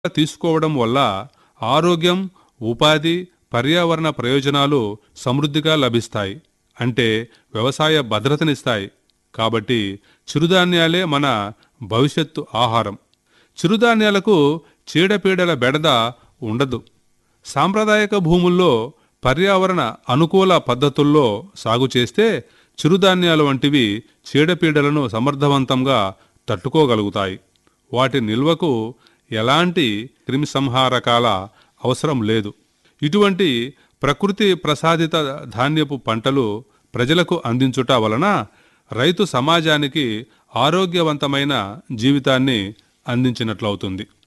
తీసుకోవడం వల్ల ఆరోగ్యం ఉపాధి పర్యావరణ ప్రయోజనాలు సమృద్ధిగా లభిస్తాయి అంటే వ్యవసాయ భద్రతనిస్తాయి కాబట్టి చిరుధాన్యాలే మన భవిష్యత్తు ఆహారం చిరుధాన్యాలకు చీడపీడల బెడద ఉండదు సాంప్రదాయక భూముల్లో పర్యావరణ అనుకూల పద్ధతుల్లో సాగు చేస్తే చిరుధాన్యాలు వంటివి చీడపీడలను సమర్థవంతంగా తట్టుకోగలుగుతాయి వాటి నిల్వకు ఎలాంటి క్రిమిసంహారకాల అవసరం లేదు ఇటువంటి ప్రకృతి ప్రసాదిత ధాన్యపు పంటలు ప్రజలకు అందించుట వలన రైతు సమాజానికి ఆరోగ్యవంతమైన జీవితాన్ని అందించినట్లవుతుంది